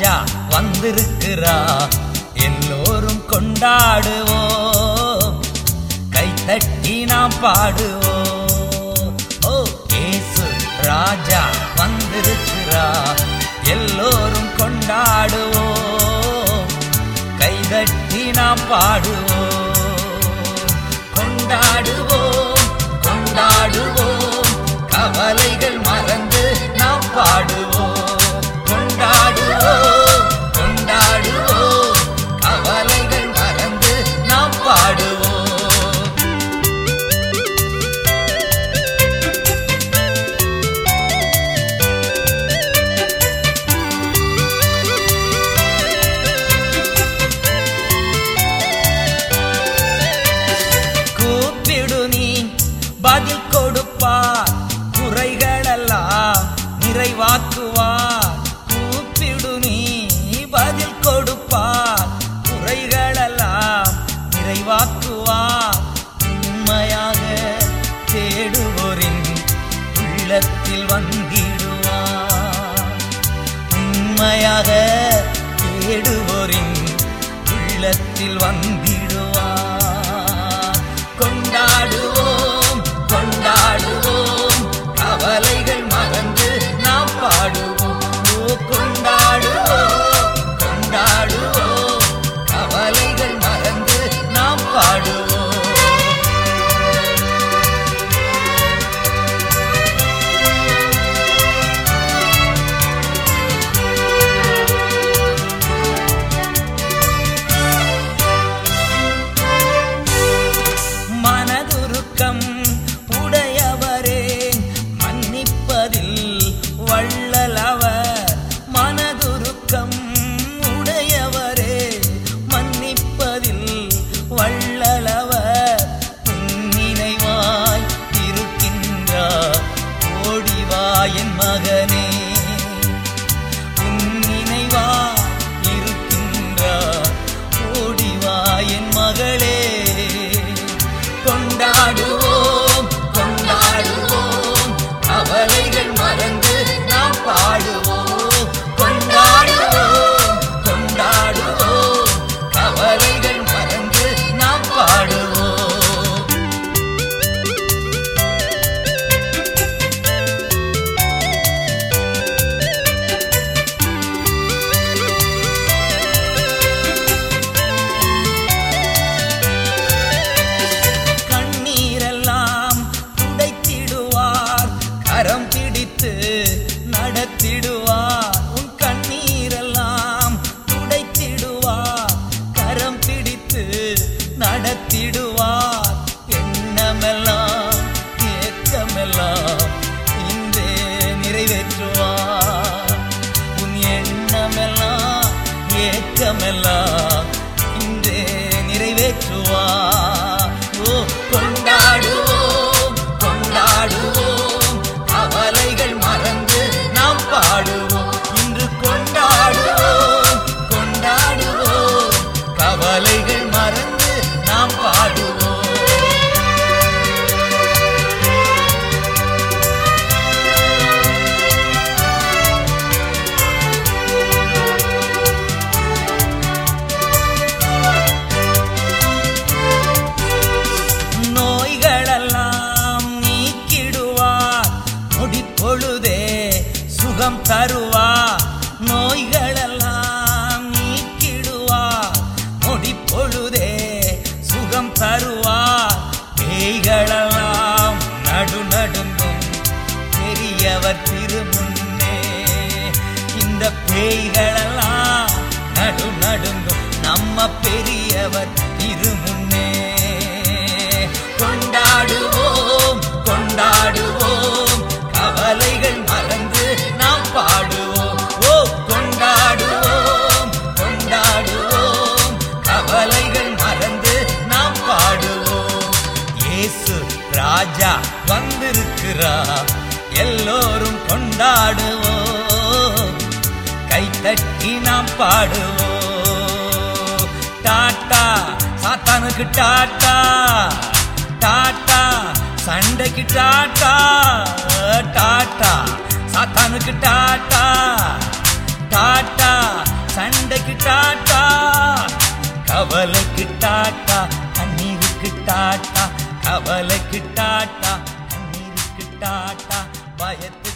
ராஜா வந்திருக்கிறா எல்லோரும் கொண்டாடுவோம் கைத்தட்டி நாம் பாடுவோம் ஓ இயேசு ராஜா வந்திருக்கிறா எல்லோரும் கொண்டாடுவோம் கைதட்டி நாம் பாடுவோம் கொண்டாடுவோம் கொண்டாடுவோம் கவலைகள் மறந்து நாம் பாடுவோம் கொண்டாடுவோம் கொண்டாடுவோம் கவலைகள் மறந்து நாம் பாடுவோம் கூப்பிடு நீ பதில் கொடுப்பார் குறைகளெல்லாம் நிறைவாக்குவார் கூப்பிடு நீ பதில் கொடுப்பார் குறைகளெல்லாம் நிறைவாக்குவார் உண்மையாக தேடுவோரின் உள்ளத்தில் வந்திடுவார் உண்மையாக தேடுவோரின் உள்ளத்தில் வந்திடுவார் கொண்டாடுவோம் கொண்டாடுவோம் கவலைகள் மறந்து நாம் பாடுவோம் ஓ கொண்டாடுவோம் கொண்டாடுவோம் கவலைகள் மறந்து நாம் பாடுவோம் மனதுருக்கம் உடையவரே மன்னிப்பதில் வள்ளலவர் மனதுருக்கம் உடையவரே மன்னிப்பதில் வள்ளலவர் உன் நினைவாய் இருக்கின்றார் ஓடிவா என் மகனே உன் நினைவாய் இருக்கின்றார் ஓடிவா என் மகளே கொண்டாடுவோம் கொண்டாடுவோம் கவலைகள் மறந்து நாம் பாடுவோம் கொண்டாடுவோம் கொண்டாடுவோம் கவலைகள் மறந்து நாம் பாடுவோம் கண்ணீரெல்லாம் துடைத்திடுவார் கரம் பிடித்து நடத்திடுவார் உன் கண்ணீரெல்லாம் துடைத்திடுவார் கரம் பிடித்து நடத்திடுவார் எண்ணமெல்லாம் ஏக்கமெல்லாம் இன்றே நிறைவேற்றுவார் உன் எண்ணமெல்லாம் ஏக்கமெல்லாம் இன்றே நிறைவேற்றுவார் ஓ கொண்டாடுவோம் கொண்டாடுவோம் கவலைகள் மறந்து நாம் பாடுவோம் இன்று கொண்டாடுவோம் கொண்டாடுவோம் கவலைகள் மறந்து நாம் பாடுவோம் நோய்களெல்லாம் நீக்கிடுவார் நொடிப்பொழுதே சுகம் தருவார் நோய்களெல்லாம் நீக்கிடுவார் நொடிப்பொழுதே சுகம் தருவார் பேய்களெல்லாம் நடு நடுங்கும் பெரியவர் திருமுன்னே இந்த பேய்களெல்லாம் நடு நடுங்கும் நம்ம பெரியவர் திருமுன்னே கொண்டாடுவோம் கொண்டாடுவோம் கவலைகள் மறந்து நாம் பாடுவோம் ஓ கொண்டாடுவோம் கொண்டாடுவோம் கவலைகள் மறந்து நாம் பாடுவோம் இயேசு ராஜா வந்திருக்கிறா எல்லோரும் கொண்டாடுவோம் கைத்தட்டி நாம் பாடுவோம் டாட்டா சாத்தானுக்கு டாட்டா டாட்டா சண்டைக்கு டாட்டா டாட்டா சாத்தானுக்கு டாட்டா டாட்டா சண்டைக்கு டாட்டா கவலைக்கு டாட்டா கண்ணீருக்கு டாட்டா கவலைக்கு டாட்டா கண்ணீருக்கு டாட்டா பயத்து